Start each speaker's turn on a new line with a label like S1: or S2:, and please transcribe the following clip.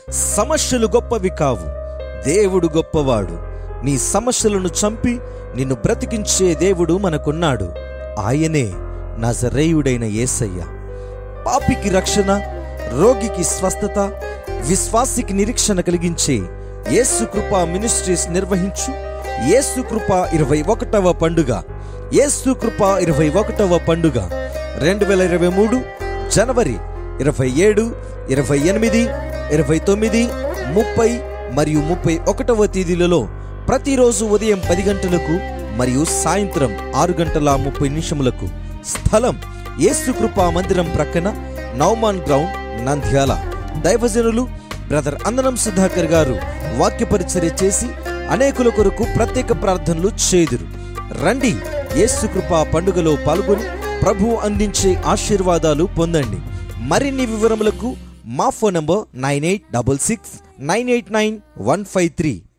S1: సమస్యలు గొప్పవి కావు దేవుడు గొప్పవాడు నీ సమస్యలను చంపి నిన్ను బ్రతికించే దేవుడు మనకున్నాడు ఆయనే నజరేయుడైన యేసయ్య పాపికి రక్షణ రోగికి స్వస్థత విశ్వాసికి నిరీక్షణ కలిగించే యేసు కృప మినిస్ట్రీస్ నిర్వహించు యేసు కృప ఇరవై ఒకటవ పండుగ యేసు కృప ఇరవై ఒకటవ పండుగ రెండు వేల ఇరవై మూడు జనవరి ఇరవై ఏడు ఇరవై ఎనిమిది ఇరవై తొమ్మిది ముప్పై మరియు ముప్పై ఒకటవ తేదీలలో ప్రతిరోజు ఉదయం పది గంటలకు మరియు సాయంత్రం ఆరు గంటల ముప్పై నిమిషములకు స్థలం యేసుకృప మందిరం ప్రక్కన నౌమాన్ గ్రౌండ్ నంద్యాల దైవజనులు బ్రదర్ అందనం సుధాకర్ గారు వాక్య పరిచర్య చేసి అనేకుల కొరకు ప్రత్యేక ప్రార్థనలు చేదురు రండి యేసుకృప పండుగలో పాల్గొని ప్రభు అందించే ఆశీర్వాదాలు పొందండి మరిన్ని వివరములకు మా phone number nine eight double six nine eight nine one five three